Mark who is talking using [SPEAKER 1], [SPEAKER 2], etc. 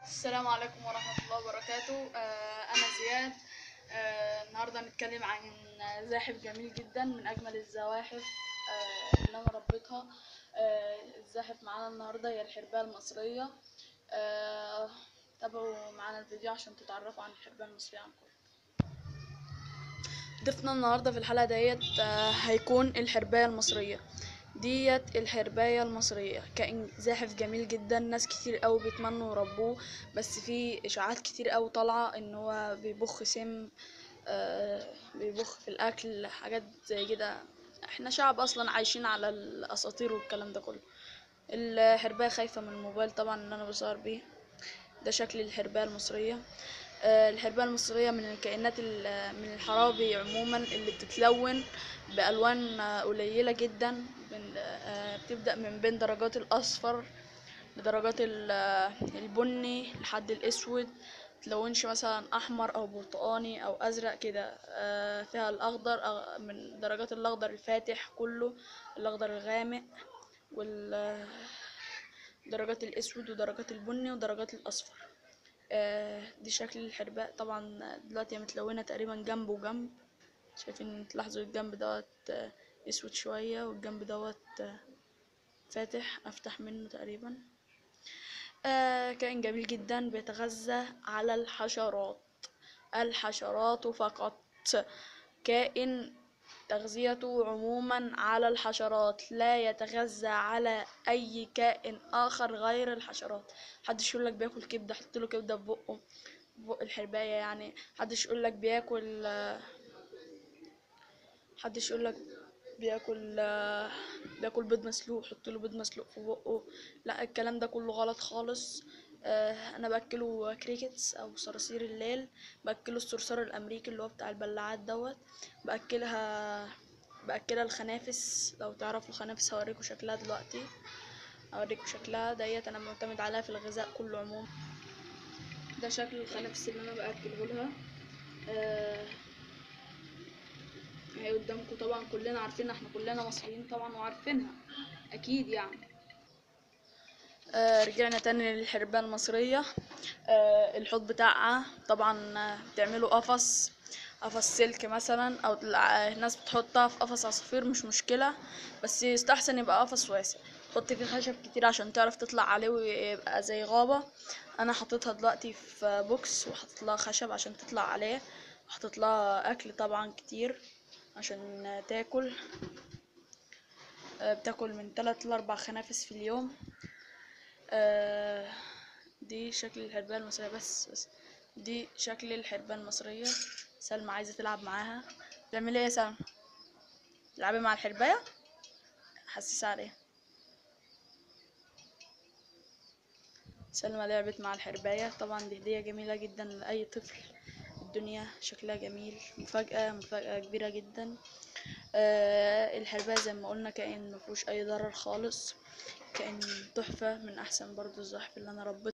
[SPEAKER 1] السلام عليكم ورحمة الله وبركاته آه، أنا زياد آه، النهاردة هنتكلم عن زاحف جميل جدا من أجمل الزواحف آه، اللي أنا ربيتها آه، الزاحف معانا النهاردة هي الحرباية المصرية آه، تابعوا معانا الفيديو عشان تتعرفوا عن الحرباية المصرية عن كل ضيفنا النهاردة في الحلقة ديت آه، هيكون الحرباية المصرية ديت الحرباية المصرية كائن زاحف جميل جدا ناس كتير قوي بيتمنوا يربوه بس في اشاعات كتير قوي طالعة ان هو بيبخ سم آه، بيبخ في الاكل حاجات زي كده احنا شعب اصلا عايشين على الاساطير والكلام ده كله الحرباية خايفة من الموبايل طبعا اللي انا بصور بيه ده شكل الحرباية المصرية آه، الحرباية المصرية من الكائنات ال- من الحرابي عموما اللي بتتلون بألوان آه، قليلة جدا من آه، بتبدأ من بين درجات الأصفر لدرجات ال- آه، البني لحد الأسود متلونش مثلا أحمر أو برتقاني أو أزرق كده آه، فيها الأخضر أغ- من درجات الأخضر الفاتح كله الأخضر الغامق وال آه، درجات الأسود ودرجات البني ودرجات الأصفر آه، دي شكل الحرباء طبعا دلوقتي هي متلونة تقريبا جنب وجنب شايفين تلاحظوا الجنب دوت آه، اسود شوية والجنب دوت آه، فاتح افتح منه تقريبا آه، كائن جميل جدا بيتغذى على الحشرات الحشرات فقط كائن تغذيته عموما على الحشرات لا يتغذى على اي كائن اخر غير الحشرات محدش يقولك بياكل كبده حط له كبده في بقه بق الحربايه يعني محدش يقولك بياكل آه، محدش يقولك بياكل آه، بياكل بيض مسلوق حط له بيض مسلوق في بقه لا الكلام ده كله غلط خالص آه، انا باكله كريكتس او صراصير الليل باكله الصرصار الامريكي اللي هو بتاع البلاعات دوت باكلها باكلها الخنافس لو تعرفوا الخنافس هوريكم شكلها دلوقتي هوريكم شكلها ديت انا معتمد عليها في الغذاء كله عموما ده شكل الخنافس اللي انا باكله لها آه، اهي قدامكم طبعا كلنا عارفينها احنا كلنا مصريين طبعا وعارفينها اكيد يعني آه رجعنا تاني للحرباية المصرية آه الحوض بتاعها طبعا آه، بتعملوا قفص قفص سلك مثلا او الع- الناس بتحطها في قفص عصافير مش مشكلة بس يستحسن يبقى قفص واسع حط فيه خشب كتير عشان تعرف تطلع عليه ويبقى زي غابة انا حطيتها دلوقتي في بوكس وحطيت لها خشب عشان تطلع عليه وحطيت لها اكل طبعا كتير عشان تاكل آه، بتاكل من تلات لأربع خنافس في اليوم آه، دي شكل الحرباية المصرية بس بس دي شكل الحرباية المصرية سلمى عايزة تلعب معاها تعملي ايه يا سلمى تلعبي مع الحرباية حسسها عليها سلمى لعبت مع الحرباية طبعا دي هدية جميلة جدا لأي طفل الدنيا شكلها جميل مفاجأة مفاجأة كبيرة جدا آه الحرباية زي ما قلنا كائن مفهوش أي ضرر خالص كائن تحفة من أحسن برضو الزواحف اللي أنا ربيتها